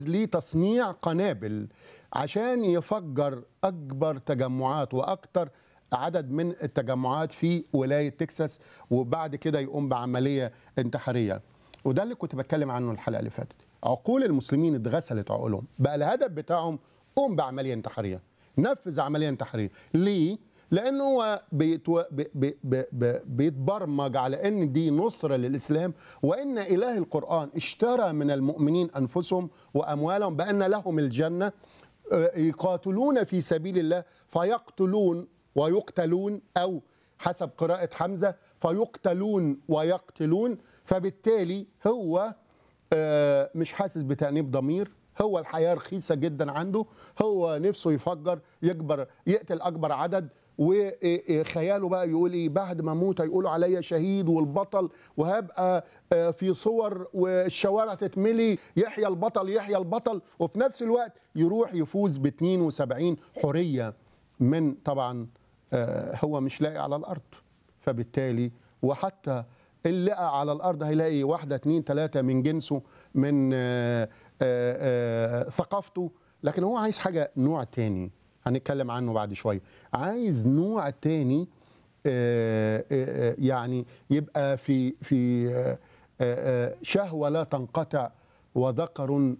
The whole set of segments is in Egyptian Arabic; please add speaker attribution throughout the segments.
Speaker 1: لتصنيع قنابل عشان يفجر اكبر تجمعات واكتر عدد من التجمعات في ولايه تكساس وبعد كده يقوم بعمليه انتحاريه وده اللي كنت بتكلم عنه الحلقه اللي فاتت عقول المسلمين اتغسلت عقولهم بقى الهدف بتاعهم قوم بعمليه انتحاريه نفذ عمليه انتحاريه ليه لانه هو بيتو... بي... بي... بي... بيتبرمج على ان دي نصره للاسلام وان اله القران اشترى من المؤمنين انفسهم واموالهم بان لهم الجنه يقاتلون في سبيل الله فيقتلون ويقتلون او حسب قراءه حمزه فيقتلون ويقتلون فبالتالي هو مش حاسس بتأنيب ضمير هو الحياة رخيصة جدا عنده هو نفسه يفجر يكبر يقتل أكبر عدد وخياله بقى يقول ايه بعد ما اموت هيقولوا عليا شهيد والبطل وهبقى في صور والشوارع تتملي يحيى البطل يحيى البطل وفي نفس الوقت يروح يفوز ب 72 حريه من طبعا هو مش لاقي على الارض فبالتالي وحتى اللي لقى على الارض هيلاقي واحده اتنين تلاته من جنسه من آآ آآ ثقافته لكن هو عايز حاجه نوع تاني هنتكلم عنه بعد شويه عايز نوع تاني آآ يعني يبقى في في شهوه لا تنقطع وذكر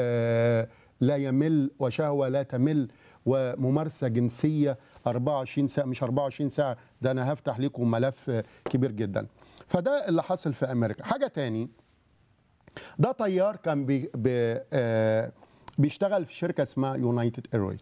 Speaker 1: لا يمل وشهوه لا تمل وممارسه جنسيه 24 ساعه مش 24 ساعه ده انا هفتح لكم ملف كبير جدا فده اللي حصل في امريكا حاجه تاني ده طيار كان بي بي آه بيشتغل في شركه اسمها يونايتد ايروي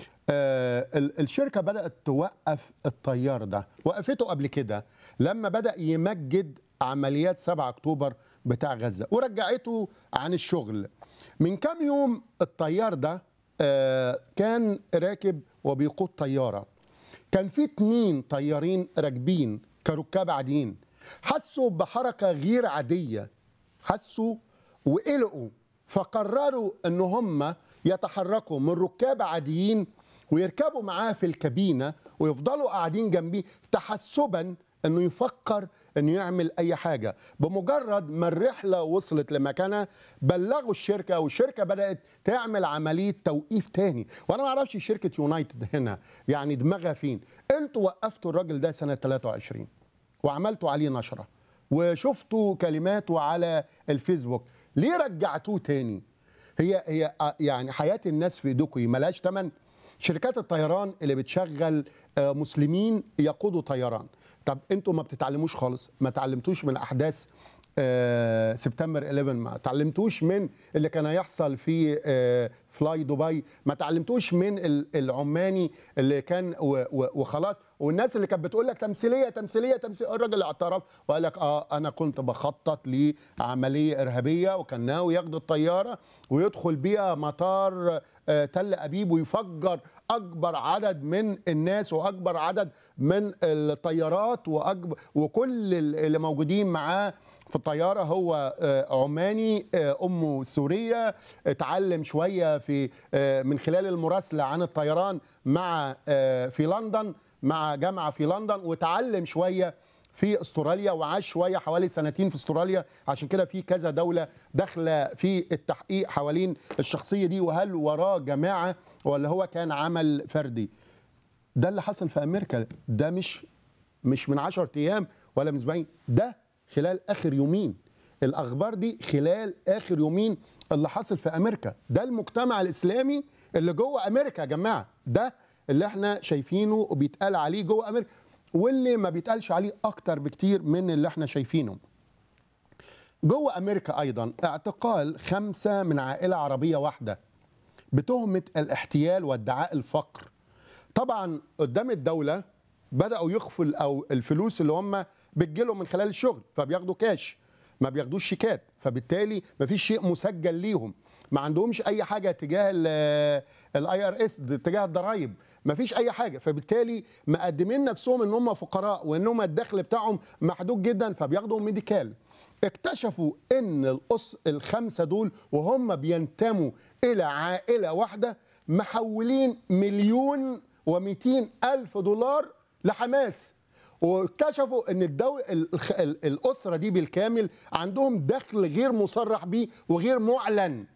Speaker 1: آه الشركه بدات توقف الطيار ده وقفته قبل كده لما بدا يمجد عمليات 7 اكتوبر بتاع غزه ورجعته عن الشغل من كام يوم الطيار ده آه كان راكب وبيقود طياره كان في اتنين طيارين راكبين كركاب عاديين حسوا بحركه غير عاديه حسوا وقلقوا فقرروا ان هم يتحركوا من ركاب عاديين ويركبوا معاه في الكابينه ويفضلوا قاعدين جنبيه تحسبا انه يفكر انه يعمل اي حاجه بمجرد ما الرحله وصلت لمكانها بلغوا الشركه والشركه بدات تعمل عمليه توقيف تاني وانا ما اعرفش شركه يونايتد هنا يعني دماغها فين انتوا وقفتوا الراجل ده سنه 23 وعملتوا عليه نشره وشفتوا كلماته على الفيسبوك ليه رجعتوه تاني هي هي يعني حياه الناس في ايديكم ملهاش ثمن شركات الطيران اللي بتشغل مسلمين يقودوا طيران طب انتوا ما بتتعلموش خالص ما تعلمتوش من احداث آه سبتمبر 11 ما تعلمتوش من اللي كان هيحصل في آه فلاي دبي ما تعلمتوش من العماني اللي كان وخلاص والناس اللي كانت بتقول لك تمثيليه تمثيليه تمثيليه الراجل اعترف وقال لك اه انا كنت بخطط لعمليه ارهابيه وكان ناوي ياخد الطياره ويدخل بيها مطار آه تل ابيب ويفجر اكبر عدد من الناس واكبر عدد من الطيارات واكبر وكل اللي موجودين معاه في الطيارة هو عماني أمه سورية اتعلم شوية في من خلال المراسلة عن الطيران مع في لندن مع جامعة في لندن وتعلم شوية في استراليا وعاش شويه حوالي سنتين في استراليا عشان كده في كذا دوله داخله في التحقيق حوالين الشخصيه دي وهل وراه جماعه ولا هو كان عمل فردي ده اللي حصل في امريكا ده مش مش من 10 ايام ولا من اسبوعين ده خلال اخر يومين الاخبار دي خلال اخر يومين اللي حصل في امريكا ده المجتمع الاسلامي اللي جوه امريكا يا جماعه ده اللي احنا شايفينه وبيتقال عليه جوه امريكا واللي ما بيتقالش عليه اكتر بكتير من اللي احنا شايفينه جوه امريكا ايضا اعتقال خمسه من عائله عربيه واحده بتهمه الاحتيال وادعاء الفقر طبعا قدام الدوله بداوا يخفوا او الفلوس اللي هم بتجيلهم من خلال الشغل فبياخدوا كاش ما بياخدوش شيكات فبالتالي ما فيش شيء مسجل ليهم ما عندهمش اي حاجه تجاه الاي ار اس تجاه الضرايب ما فيش اي حاجه فبالتالي مقدمين نفسهم ان هم فقراء وان هم الدخل بتاعهم محدود جدا فبياخدوا ميديكال اكتشفوا ان الأس الخمسه دول وهم بينتموا الى عائله واحده محولين مليون و200 الف دولار لحماس واكتشفوا ان الدول الاسره دي بالكامل عندهم دخل غير مصرح به وغير معلن